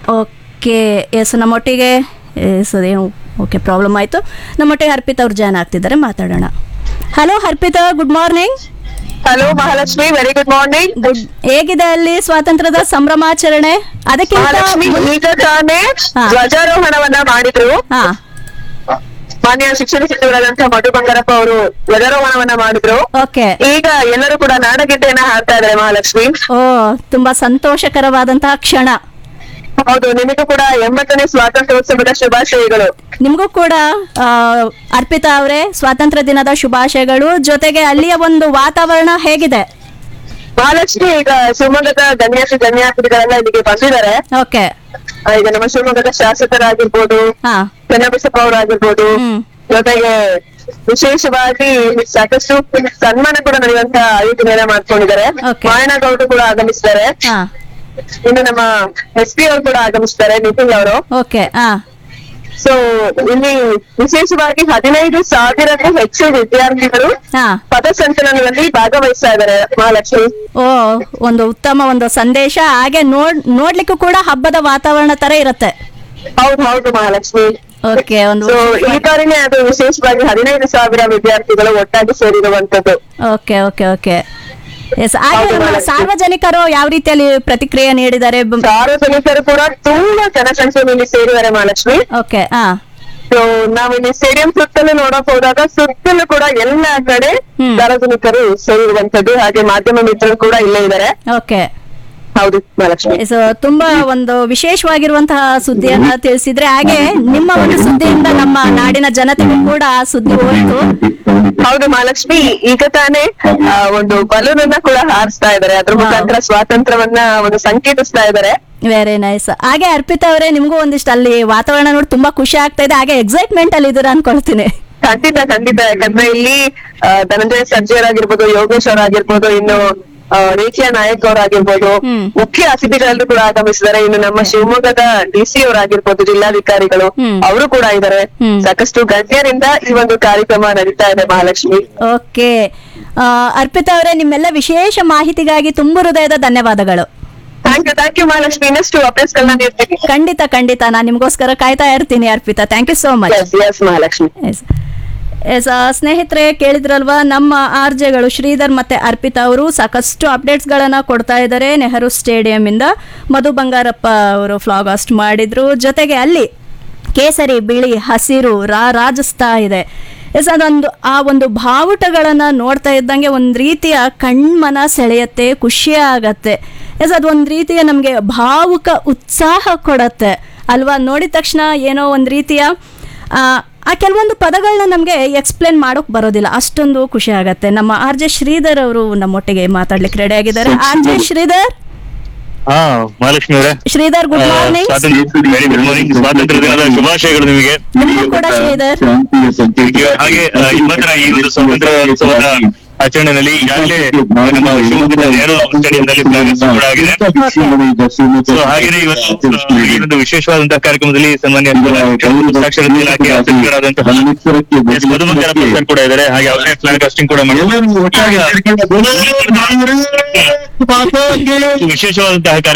Okay yes ನಮ್ಮೊಟ್ಟಿಗೆ yes ಅದೇನು okay problem ಆಯಿತು ನಮ್ಮೊಟ್ಟಿಗೆ ಹರ್ಪಿತ್ ಅವ್ರು ಜಾಯ್ನ್ ಆಗ್ತಿದ್ದಾರೆ ಮಾತಾಡೋಣ hello Harpita good morning hello Mahalakshmi very good morning good ಹೇಗಿದೆ ಅಲ್ಲಿ ಸ್ವಾತಂತ್ರ್ಯದ ಸಂಭ್ರಮಾಚರಣೆ ಅದಕ್ಕಿಂತ ಮಹಾಲಕ್ಷ್ಮಿ ಈಗ ತಾನೇ ಹಾ. ಧ್ವಜಾರೋಹಣವನ್ನ ಮಾಡಿದ್ರು ಹಾ ಮಾನ್ಯ ಶಿಕ್ಷಣ ಸಚಿವರಾದಂತಹ ಮಧು ಬಂಗಾರಪ್ಪ ಅವರು ಧ್ವಜಾರೋಹಣವನ್ನ ಮಾಡಿದ್ರು ಓಕೆ ಈಗ ಎಲ್ಲರೂ ಕೂಡ ನಾಡಗೀತೆಯನ್ನ ಹಾಡ್ತಾ ಇದ್ದಾರೆ ಮಹಾಲಕ್ಷ್ಮಿ ಓ ತುಂಬಾ ಸಂತೋಷಕರವಾದಂತಹ ಕ್ಷಣ ಹೌದು ನಿಮಗೂ ಕೂಡ ಎಂಬತ್ತನೇ ಸ್ವಾತಂತ್ರ್ಯೋತ್ಸವದ ಶುಭಾಶಯಗಳು ನಿಮಗೂ ಕೂಡ ಆ, ಅರ್ಪಿತಾ ಅವರೇ ಸ್ವಾತಂತ್ರ್ಯ ದಿನದ ಶುಭಾಶಯಗಳು ಜೊತೆಗೆ ಅಲ್ಲಿಯ ಒಂದು ವಾತಾವರಣ ಹೇಗಿದೆ ಮಹಾಲಕ್ಷ್ಮಿ ಈಗ ಶಿವಮೊಗ್ಗದ ಗಣ್ಯಾತಿ ಗಣ್ಯಾತಿಗಳೆಲ್ಲ ಇಲ್ಲಿಗೆ ಬಂದಿದ್ದಾರೆ ಓಕೆ ಆ, ಈಗ ನಮ್ಮ ಶಿವಮೊಗ್ಗದ ಶಾಸಕರಾಗಿರ್ಬೋದು ಹಾ ಚೆನ್ನಬಸಪ್ಪ ಅವರಾಗಿರ್ಬೋದು ಹ್ಮ್ ಜೊತೆಗೆ ವಿಶೇಷವಾಗಿ ಸಾಕಷ್ಟು ಸನ್ಮಾನ ಕೂಡ ನಡೆಯುವಂತ ಆಯೋಜನೆಯನ್ನ ಮಾಡ್ಕೊಂಡಿದ್ದಾರೆ Okay. ಮಾಯನಗೌಡರು ಕೂಡ ಆಗಮಿಸಿದ್ದಾರೆ ಹಾ ಇನ್ನು ನಮ್ಮ ಎಸ್ ಪಿ ಅವರು ಕೂಡ ಆಗಮಿಸಿದ್ದಾರೆ ನಿತಿನ್ ಅವರು ಓಕೆ ಹಾ ಸೊ ಇಲ್ಲಿ ವಿಶೇಷವಾಗಿ ಹದಿನೈದು ಸಾವಿರಕ್ಕೂ ಹೆಚ್ಚು ವಿದ್ಯಾರ್ಥಿಗಳು ಹಾ ಪಥಸಂಚಲನದಲ್ಲಿ ಭಾಗವಹಿಸ್ತಾ ಇದ್ದಾರೆ ಮಹಾಲಕ್ಷ್ಮಿ ಓ ಒಂದು ಉತ್ತಮ ಒಂದು ಸಂದೇಶ ಹಾಗೆ ನೋಡ್ ನೋಡ್ಲಿಕ್ಕೂ ಕೂಡ ಹಬ್ಬದ ವಾತಾವರಣ ತರ ಇರುತ್ತೆ ಹೌದು ಹೌದು ಮಹಾಲಕ್ಷ್ಮಿ ಓಕೆ ಒಂದು ಸೊ ಈ ಬಾರಿನೇ ಅದು ವಿಶೇಷವಾಗಿ ಹದಿನೈದು ಸಾವಿರ ವಿದ್ಯಾರ್ಥಿಗಳು ಒಟ್ಟಾಗಿ ಸೇರಿರುವಂತದ್ದು ಓಕೆ ಓಕೆ ಓಕೆ ಎಸ್ ಹಾಗೆ ಹೌದು, ನಮ್ಮ ಮಹಾಲಕ್ಷ್ಮಿ. ಸಾರ್ವಜನಿಕರು ಯಾವ ರೀತಿಯಲ್ಲಿ ಪ್ರತಿಕ್ರಿಯೆ ನೀಡಿದ್ದಾರೆ ಸಾರ್ವಜನಿಕರು ಕೂಡ ತುಂಬಾ ಜನಸಂಖ್ಯೆಯಲ್ಲಿ ಸೇರಿದ್ದಾರೆ ಮಹಾಲಕ್ಷ್ಮಿ ಓಕೆ ಹಾ ಸೊ ನಾವಿಲ್ಲಿ ಸ್ಟೇಡಿಯಂ ಸುತ್ತಲೂ ನೋಡಕ್ ಹೋದಾಗ ಸುತ್ತಲೂ ಕೂಡ ಎಲ್ಲ ಕಡೆ ಹ್ಮ್. ಸಾರ್ವಜನಿಕರು ಸೇರಿರುವಂತದ್ದು ಹಾಗೆ ಮಾಧ್ಯಮ ಮಿತ್ರರು ಕೂಡ ಇಲ್ಲೇ ಇದ್ದಾರೆ ಓಕೆ ಹೌದು ಮಹಾಲಕ್ಷ್ಮಿ ಸೊ ತುಂಬಾ ಒಂದು ವಿಶೇಷವಾಗಿರುವಂತಹ ಸುದ್ದಿಯನ್ನ ತಿಳಿಸಿದ್ರೆ ಹಾಗೆ ನಿಮ್ಮ ಒಂದು ಸುದ್ದಿಯಿಂದ ನಮ್ಮ ನಾಡಿನ ಜನತೆಗೂ ಕೂಡ ಆ ಸುದ್ದಿ ಹೋಯ್ತು ಹೌದು ಮಹಾಲಕ್ಷ್ಮಿ ಈಗ ತಾನೇ ಆ, ಒಂದು ಬಲೂನ್ ಅನ್ನ ಕೂಡ ಹಾರಿಸ್ತಾ ಇದ್ದಾರೆ ಅದ್ರ ಮುಖಾಂತರ ಸ್ವಾತಂತ್ರ್ಯವನ್ನ ಒಂದು ಸಂಕೇತಿಸ್ತಾ ಇದ್ದಾರೆ ವೆರಿ ನೈಸ್ ಹಾಗೆ ಅರ್ಪಿತಾ ಅವರೇ ನಿಮ್ಗೂ ಒಂದಿಷ್ಟು ಅಲ್ಲಿ ವಾತಾವರಣ ನೋಡಿ ತುಂಬಾ ಖುಷಿ ಆಗ್ತಾ ಇದೆ ಹಾಗೆ ಎಕ್ಸೈಟ್ಮೆಂಟ್ ಅಲ್ಲಿ ಇದ್ದೀರಾ ಅನ್ಕೊಳ್ತೀನಿ ಖಂಡಿತ ಖಂಡಿತ ಯಾಕಂದ್ರೆ ಇಲ್ಲಿ ಆ, ಧನಂಜಯ ಸರ್ಜೆಯವರಾಗಿರ್ಬೋದು ಯೋಗೇಶ್ ಅವರಾಗಿರ್ಬೋದು ಇನ್ನು ಆ, ರೇಖಿಯಾ ನಾಯಕ್ ಅವರಾಗಿರ್ಬೋದು ಹ್ಮ್. ಮುಖ್ಯ ಅತಿಥಿಗಳೆಲ್ಲರೂ ಕೂಡ ಆಗಮಿಸಿದ್ದಾರೆ ಇನ್ನು ನಮ್ಮ ಶಿವಮೊಗ್ಗದ ಡಿಸಿ ಅವರಾಗಿರ್ಬೋದು ಜಿಲ್ಲಾಧಿಕಾರಿಗಳು ಹ್ಮ್. ಅವರು ಕೂಡ ಇದ್ದಾರೆ ಹ್ಮ್. ಸಾಕಷ್ಟು ಗಣ್ಯರಿಂದ ಈ ಒಂದು ಕಾರ್ಯಕ್ರಮ ನಡೀತಾ ಇದೆ ಮಹಾಲಕ್ಷ್ಮಿ ಓಕೆ ಅರ್ಪಿತಾ ಅವರೇ ನಿಮ್ಮೆಲ್ಲ ವಿಶೇಷ ಮಾಹಿತಿಗಾಗಿ ತುಂಬ ಹೃದಯದ ಧನ್ಯವಾದಗಳು thank you thank you Mahalakshmi ಇನ್ನಷ್ಟು ಅಪ್ಡೇಟ್ಸ್ ಗಳನ್ನ ನೀಡ್ತೀನಿ ಖಂಡಿತ ಖಂಡಿತ ನಾನು ನಿಮ್ಗೋಸ್ಕರ ಕಾಯ್ತಾ ಇರ್ತೀನಿ Arpita thank you so much yes yes Mahalakshmi yes yes ಆ, ಸ್ನೇಹಿತರೆ ಕೇಳಿದ್ರಲ್ವಾ ನಮ್ಮ ಆರ್ ಜೆಗಳು ಶ್ರೀಧರ್ ಮತ್ತೆ ಅರ್ಪಿತಾ ಅವರು ಸಾಕಷ್ಟು ಅಪ್ಡೇಟ್ಸ್ಗಳನ್ನು ಕೊಡ್ತಾ ಇದ್ದಾರೆ ನೆಹರು ಸ್ಟೇಡಿಯಂನಿಂದ ಮಧು ಬಂಗಾರಪ್ಪ ಅವರು ಫ್ಲಾಗಾಸ್ಟ್ ಮಾಡಿದ್ರು ಜೊತೆಗೆ ಅಲ್ಲಿ ಕೇಸರಿ ಬಿಳಿ ಹಸಿರು ರಾ ರಾಜಿಸ್ತಾ ಇದೆ ಎಸ್ ಅದೊಂದು ಆ ಒಂದು ಭಾವುಟಗಳನ್ನು ನೋಡ್ತಾ ಇದ್ದಂಗೆ ಒಂದು ರೀತಿಯ ಕಣ್ಮನ ಸೆಳೆಯುತ್ತೆ ಖುಷಿ ಆಗತ್ತೆ ಎಸ್ ಅದು ಒಂದು ರೀತಿಯ ನಮಗೆ ಭಾವುಕ ಉತ್ಸಾಹ ಕೊಡತ್ತೆ ಅಲ್ವಾ ನೋಡಿದ ತಕ್ಷಣ ಏನೋ ಒಂದು ರೀತಿಯ ಆ, ಆ ಕೆಲವೊಂದು ಪದಗಳನ್ನ ನಮಗೆ ಎಕ್ಸ್ಪ್ಲೇನ್ ಮಾಡೋಕೆ ಬರೋದಿಲ್ಲ ಅಷ್ಟೊಂದು ಖುಷಿ ಆಗತ್ತೆ ನಮ್ಮ ಆರ್ ಜೆ ಶ್ರೀಧರ್ ಅವರು ನಮ್ಮೊಟ್ಟಿಗೆ ಮಾತಾಡ್ಲಿಕ್ಕೆ ರೆಡಿ ಆಗಿದ್ದಾರೆ ಆರ್ ಜೆ ಶ್ರೀಧರ್ ಹಾ ಮಹಾಲಕ್ಷ್ಮಿ ಅವರೇ ಶ್ರೀಧರ್ ಗುಡ್ ಮಾರ್ನಿಂಗ್ ಸ್ವಾತಂತ್ರ್ಯ ವೆರಿ ಗುಡ್ ಮಾರ್ನಿಂಗ್ ಸ್ವಾತಂತ್ರ್ಯ ದಿನದ ಶುಭಾಶಯಗಳು ನಿಮಗೆ ನಿಮಗೂ ಕೂಡ ಶ್ರೀಧರ್ ಹಾಗೆ ಆ, ಈ ಮಾತ್ರ ಈ ಒಂದು ಸ್ವಾತಂತ್ರ್ಯ ಉತ್ಸವದ ಆಚರಣೆಯಲ್ಲಿ ಈಗಾಗಲೇ ನಮ್ಮ ಶಿವಮೊಗ್ಗದ ನೆಹರು ಸ್ಟೇಡಿಯಂನಲ್ಲಿ ಫ್ಲಾಗ್ ಕೂಡ ಆಗಿದೆ ಸೊ ಹಾಗೆಯೇ ಇವತ್ತು ಆ, ಈ ಒಂದು ವಿಶೇಷವಾದಂತಹ ಕಾರ್ಯಕ್ರಮದಲ್ಲಿ ಸನ್ಮಾನ್ಯ ಸಾಕ್ಷರತೆ ಇಲಾಖೆ ಸಚಿವರಾದಂತಹ ಎಸ್ ಮಧುಮಂಗರಪ್ಪ ಸರ್ ಕೂಡ ಇದ್ದಾರೆ ಹಾಗೆ ಅವರೇ ಫ್ಲಾಗ್ ಕಾಸ್ಟಿಂಗ್ ಕೂಡ ಮಾಡಿದ್ದಾರೆ ವಿಶೇಷವಾದಂತಹ ಕಾರ್ಯಕ್ರಮ